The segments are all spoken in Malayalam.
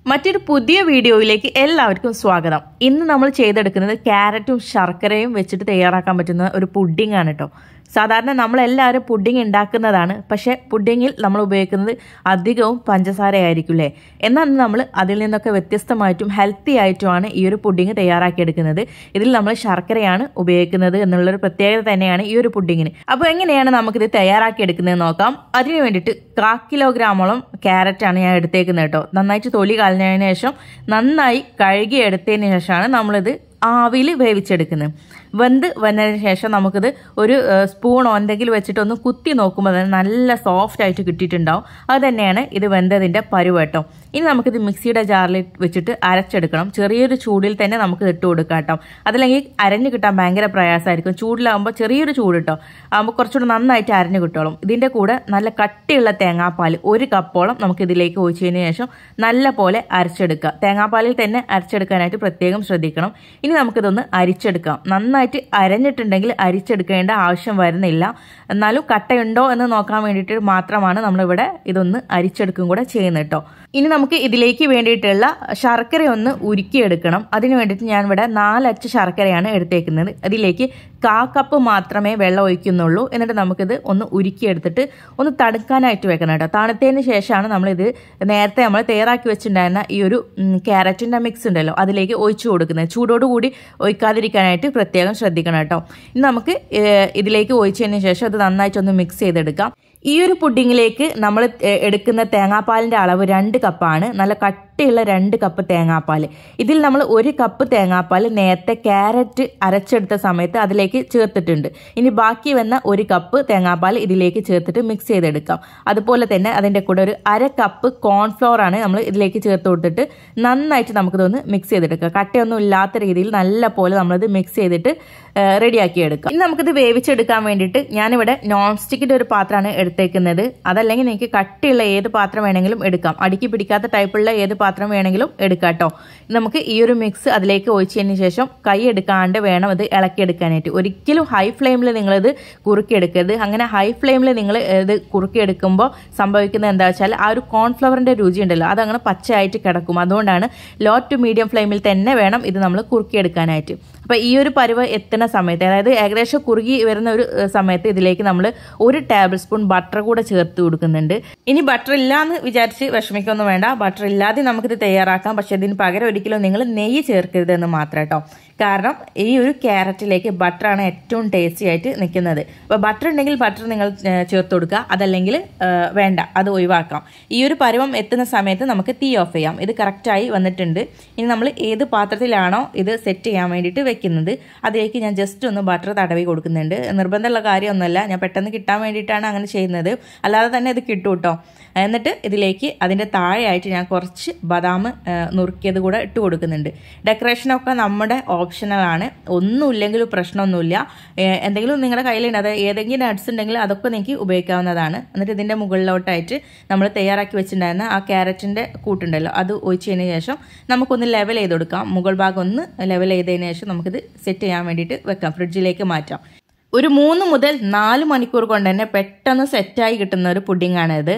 മറ്റൊരു പുതിയ വീഡിയോയിലേക്ക് എല്ലാവർക്കും സ്വാഗതം ഇന്ന് നമ്മൾ ചെയ്തെടുക്കുന്നത് ക്യാരറ്റും ശർക്കരയും വെച്ചിട്ട് തയ്യാറാക്കാൻ പറ്റുന്ന ഒരു പുഡിംഗ് ആണ് കേട്ടോ സാധാരണ നമ്മളെല്ലാവരും പുഡിംഗ് ഉണ്ടാക്കുന്നതാണ് പക്ഷേ പുഡിങ്ങിൽ നമ്മൾ ഉപയോഗിക്കുന്നത് അധികവും പഞ്ചസാരയായിരിക്കും അല്ലേ എന്നാൽ നമ്മൾ അതിൽ നിന്നൊക്കെ വ്യത്യസ്തമായിട്ടും ഹെൽത്തി ആയിട്ടുമാണ് ഈ ഒരു പുഡിംഗ് തയ്യാറാക്കിയെടുക്കുന്നത് ഇതിൽ നമ്മൾ ശർക്കരയാണ് ഉപയോഗിക്കുന്നത് എന്നുള്ളൊരു പ്രത്യേകത തന്നെയാണ് ഈ ഒരു പുഡിങ്ങിന് അപ്പോൾ എങ്ങനെയാണ് നമുക്കിത് തയ്യാറാക്കിയെടുക്കുന്നത് നോക്കാം അതിന് വേണ്ടിയിട്ട് കാ കിലോഗ്രാമോളം ക്യാരറ്റാണ് ഞാൻ എടുത്തേക്കുന്നത് കേട്ടോ നന്നായിട്ട് തൊലി കളഞ്ഞതിന് ശേഷം നന്നായി കഴുകി എടുത്തതിന് ശേഷമാണ് നമ്മളിത് ആവിയിൽ വേവിച്ചെടുക്കുന്നത് വെന്ത് വന്നതിന് ശേഷം നമുക്കിത് ഒരു സ്പൂണോ എന്തെങ്കിലും വെച്ചിട്ട് ഒന്ന് കുത്തി നോക്കുമ്പോൾ തന്നെ നല്ല സോഫ്റ്റ് ആയിട്ട് കിട്ടിയിട്ടുണ്ടാവും അത് തന്നെയാണ് ഇത് വെന്തതിൻ്റെ പരുവേട്ടോ ഇനി നമുക്കിത് മിക്സിയുടെ ജാറിൽ വെച്ചിട്ട് അരച്ചെടുക്കണം ചെറിയൊരു ചൂടിൽ തന്നെ നമുക്ക് ഇട്ട് കൊടുക്കാം കേട്ടോ അതല്ലെങ്കിൽ അരഞ്ഞു കിട്ടാൻ ഭയങ്കര പ്രയാസമായിരിക്കും ചൂടിലാകുമ്പോൾ ചെറിയൊരു ചൂട് കേട്ടോ ആകുമ്പോൾ കുറച്ചുകൂടി നന്നായിട്ട് അരഞ്ഞു കിട്ടോളും ഇതിൻ്റെ കൂടെ നല്ല കട്ടിയുള്ള തേങ്ങാപ്പാൽ ഒരു കപ്പോളം നമുക്ക് ഇതിലേക്ക് ഒഴിച്ചതിന് ശേഷം നല്ല പോലെ അരച്ചെടുക്കുക തേങ്ങാപ്പാലിൽ തന്നെ അരച്ചെടുക്കാനായിട്ട് പ്രത്യേകം ശ്രദ്ധിക്കണം ഇനി നമുക്കിതൊന്ന് അരിച്ചെടുക്കാം നന്നായിട്ട് അരഞ്ഞിട്ടുണ്ടെങ്കിൽ അരിച്ചെടുക്കേണ്ട ആവശ്യം വരുന്നില്ല എന്നാലും കട്ടയുണ്ടോ എന്ന് നോക്കാൻ വേണ്ടിയിട്ട് മാത്രമാണ് നമ്മളിവിടെ ഇതൊന്ന് അരിച്ചെടുക്കും കൂടെ ചെയ്യുന്നത് കേട്ടോ ഇനി നമുക്ക് ഇതിലേക്ക് വേണ്ടിയിട്ടുള്ള ശർക്കര ഒന്ന് ഉരുക്കിയെടുക്കണം അതിന് വേണ്ടിയിട്ട് ഞാൻ ഇവിടെ നാലച്ച് ശർക്കരയാണ് എടുത്തേക്കുന്നത് അതിലേക്ക് കാ കപ്പ് മാത്രമേ വെള്ളം ഒഴിക്കുന്നുള്ളൂ എന്നിട്ട് നമുക്കിത് ഒന്ന് ഉരുക്കിയെടുത്തിട്ട് ഒന്ന് തണുക്കാനായിട്ട് വെക്കണം കേട്ടോ തണുത്തതിന് ശേഷമാണ് നമ്മളിത് നേരത്തെ നമ്മൾ തയ്യാറാക്കി വെച്ചിട്ടുണ്ടായിരുന്ന ഈ ഒരു ക്യാരറ്റിൻ്റെ മിക്സ് ഉണ്ടല്ലോ അതിലേക്ക് ഒഴിച്ചു കൊടുക്കുന്നത് ചൂടോടുകൂടി ഒഴിക്കാതിരിക്കാനായിട്ട് പ്രത്യേകം ശ്രദ്ധിക്കണം കേട്ടോ ഇനി നമുക്ക് ഇതിലേക്ക് ഒഴിച്ചതിന് ശേഷം അത് നന്നായിട്ടൊന്ന് മിക്സ് ചെയ്തെടുക്കാം ഈ ഒരു പുഡിങ്ങിലേക്ക് നമ്മൾ എടുക്കുന്ന തേങ്ങാപ്പാലിൻ്റെ അളവ് രണ്ട് കപ്പാണ് നല്ല കട്ടിയുള്ള രണ്ട് കപ്പ് തേങ്ങാപ്പാൽ ഇതിൽ നമ്മൾ ഒരു കപ്പ് തേങ്ങാപ്പാൽ നേരത്തെ ക്യാരറ്റ് അരച്ചെടുത്ത സമയത്ത് അതിലേക്ക് ചേർത്തിട്ടുണ്ട് ഇനി ബാക്കി വന്ന ഒരു കപ്പ് തേങ്ങാപ്പാൽ ഇതിലേക്ക് ചേർത്തിട്ട് മിക്സ് ചെയ്തെടുക്കാം അതുപോലെ തന്നെ അതിൻ്റെ കൂടെ ഒരു അര കപ്പ് കോൺഫ്ലോർ ആണ് നമ്മൾ ഇതിലേക്ക് ചേർത്ത് കൊടുത്തിട്ട് നന്നായിട്ട് നമുക്കിതൊന്ന് മിക്സ് ചെയ്തെടുക്കാം കട്ടയൊന്നും ഇല്ലാത്ത രീതിയിൽ നല്ല പോലെ നമ്മളിത് മിക്സ് ചെയ്തിട്ട് റെഡിയാക്കി എടുക്കാം ഇനി നമുക്കിത് വേവിച്ചെടുക്കാൻ വേണ്ടിയിട്ട് ഞാനിവിടെ നോൺ സ്റ്റിക്കിൻ്റെ ഒരു പാത്രമാണ് എടുത്തേക്കുന്നത് അതല്ലെങ്കിൽ നിങ്ങൾക്ക് കട്ടിയുള്ള ഏത് പാത്രം വേണമെങ്കിലും എടുക്കാം അടുക്കി പിടിക്കാത്ത ടൈപ്പുള്ള ഏത് പാത്രം വേണമെങ്കിലും എടുക്കാം കേട്ടോ നമുക്ക് ഈ ഒരു മിക്സ് അതിലേക്ക് ഒഴിച്ചതിന് ശേഷം കൈ എടുക്കാണ്ട് വേണം ഇത് ഇളക്കിയെടുക്കാനായിട്ട് ഒരിക്കലും ഹൈ ഫ്ലെയിമിൽ നിങ്ങളിത് കുറുക്കിയെടുക്കരുത് അങ്ങനെ ഹൈ ഫ്ലെയിമിൽ നിങ്ങൾ ഇത് കുറുക്കിയെടുക്കുമ്പോൾ സംഭവിക്കുന്നത് എന്താ വെച്ചാൽ ആ ഒരു കോൺഫ്ലവറിൻ്റെ രുചി ഉണ്ടല്ലോ അതങ്ങനെ പച്ചയായിട്ട് കിടക്കും അതുകൊണ്ടാണ് ലോ ടു മീഡിയം ഫ്ലെയിമിൽ തന്നെ വേണം ഇത് നമ്മൾ കുറുക്കിയെടുക്കാനായിട്ട് അപ്പോൾ ഈ ഒരു പരുവ എത്തുന്ന സമയത്ത് അതായത് ഏകദേശം കുറുകി വരുന്ന ഒരു സമയത്ത് ഇതിലേക്ക് നമ്മൾ ഒരു ടേബിൾ സ്പൂൺ ബട്ടർ കൂടെ ചേർത്ത് കൊടുക്കുന്നുണ്ട് ഇനി ബട്ടർ ഇല്ലാന്ന് വിചാരിച്ച് വിഷമിക്കൊന്നും വേണ്ട ബട്ടർ ഇല്ലാതെ നമുക്കിത് തയ്യാറാക്കാം പക്ഷെ ഇതിന് പകരം ഒരിക്കലും നിങ്ങൾ നെയ്യ് ചേർക്കരുത് എന്ന് മാത്രം കേട്ടോ കാരണം ഈ ഒരു ക്യാരറ്റിലേക്ക് ബട്ടറാണ് ഏറ്റവും ടേസ്റ്റി ആയിട്ട് നിൽക്കുന്നത് അപ്പോൾ ബട്ടർ ഉണ്ടെങ്കിൽ ബട്ടർ നിങ്ങൾ ചേർത്ത് കൊടുക്കുക അതല്ലെങ്കിൽ വേണ്ട അത് ഒഴിവാക്കാം ഈ ഒരു പരുവം എത്തുന്ന സമയത്ത് നമുക്ക് തീ ഓഫ് ചെയ്യാം ഇത് കറക്റ്റായി വന്നിട്ടുണ്ട് ഇനി നമ്മൾ ഏത് പാത്രത്തിലാണോ ഇത് സെറ്റ് ചെയ്യാൻ വേണ്ടിയിട്ട് വെക്കുന്നത് അതിലേക്ക് ഞാൻ ജസ്റ്റ് ഒന്ന് ബട്ടർ തടവി കൊടുക്കുന്നുണ്ട് നിർബന്ധമുള്ള കാര്യമൊന്നുമല്ല ഞാൻ പെട്ടെന്ന് കിട്ടാൻ വേണ്ടിയിട്ടാണ് അങ്ങനെ ചെയ്യുന്നത് അല്ലാതെ തന്നെ ഇത് കിട്ടും കേട്ടോ എന്നിട്ട് ഇതിലേക്ക് അതിൻ്റെ താഴെയായിട്ട് ഞാൻ കുറച്ച് ബദാം നുറുക്കിയത് കൂടെ ഇട്ട് കൊടുക്കുന്നുണ്ട് ഡെക്കറേഷനൊക്കെ നമ്മുടെ ഓപ്ഷണലാണ് ഒന്നുമില്ലെങ്കിലും പ്രശ്നമൊന്നുമില്ല എന്തെങ്കിലും നിങ്ങളുടെ കയ്യിലുണ്ട് അത് ഏതെങ്കിലും നട്ട്സ് ഉണ്ടെങ്കിൽ അതൊക്കെ നിങ്ങൾക്ക് ഉപയോഗിക്കാവുന്നതാണ് എന്നിട്ട് ഇതിൻ്റെ മുകളിലോട്ടായിട്ട് നമ്മൾ തയ്യാറാക്കി വെച്ചിട്ടുണ്ടായിരുന്ന ആ ക്യാരറ്റിൻ്റെ കൂട്ടുണ്ടല്ലോ അത് ഒഴിച്ചതിന് ശേഷം നമുക്കൊന്ന് ലെവൽ ചെയ്ത് കൊടുക്കാം മുകൾ ഭാഗം ഒന്ന് ലെവൽ ചെയ്തതിന് ശേഷം നമുക്കിത് സെറ്റ് ചെയ്യാൻ വേണ്ടിയിട്ട് വെക്കാം ഫ്രിഡ്ജിലേക്ക് മാറ്റാം ഒരു മൂന്ന് മുതൽ നാല് മണിക്കൂർ കൊണ്ട് തന്നെ പെട്ടെന്ന് സെറ്റായി കിട്ടുന്ന ഒരു പുഡിംഗാണ് ഇത്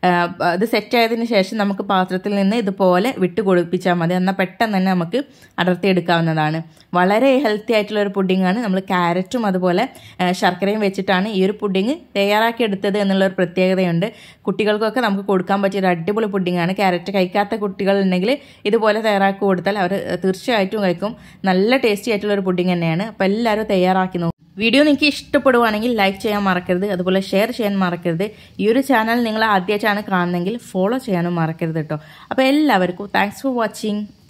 ഇത് സെറ്റായതിന് ശേഷം നമുക്ക് പാത്രത്തിൽ നിന്ന് ഇതുപോലെ വിട്ട് കൊടുപ്പിച്ചാൽ മതി എന്നാൽ പെട്ടെന്ന് തന്നെ നമുക്ക് അടർത്തിയെടുക്കാവുന്നതാണ് വളരെ ഹെൽത്തി ആയിട്ടുള്ള ഒരു പുഡിംഗാണ് നമ്മൾ ക്യാരറ്റും അതുപോലെ ശർക്കരയും വെച്ചിട്ടാണ് ഈ ഒരു പുഡിംഗ് തയ്യാറാക്കിയെടുത്തത് എന്നുള്ള ഒരു പ്രത്യേകതയുണ്ട് കുട്ടികൾക്കൊക്കെ നമുക്ക് കൊടുക്കാൻ പറ്റിയ ഒരു അടിപൊളി പുഡിംഗാണ് ക്യാരറ്റ് കഴിക്കാത്ത കുട്ടികൾ ഉണ്ടെങ്കിൽ ഇതുപോലെ തയ്യാറാക്കി കൊടുത്താൽ അവർ തീർച്ചയായിട്ടും കഴിക്കും നല്ല ടേസ്റ്റി ആയിട്ടുള്ള ഒരു പുഡിംഗ് തന്നെയാണ് അപ്പോൾ എല്ലാവരും തയ്യാറാക്കി നോക്കും വീഡിയോ നിങ്ങൾക്ക് ഇഷ്ടപ്പെടുവാണെങ്കിൽ ലൈക്ക് ചെയ്യാൻ മറക്കരുത് അതുപോലെ ഷെയർ ചെയ്യാൻ മറക്കരുത് ഈ ഒരു ചാനൽ നിങ്ങൾ ആദ്യമായിട്ടാണ് കാണുന്നതെങ്കിൽ ഫോളോ ചെയ്യാനും മറക്കരുത് കേട്ടോ അപ്പോൾ എല്ലാവർക്കും താങ്ക്സ് ഫോർ വാച്ചിങ്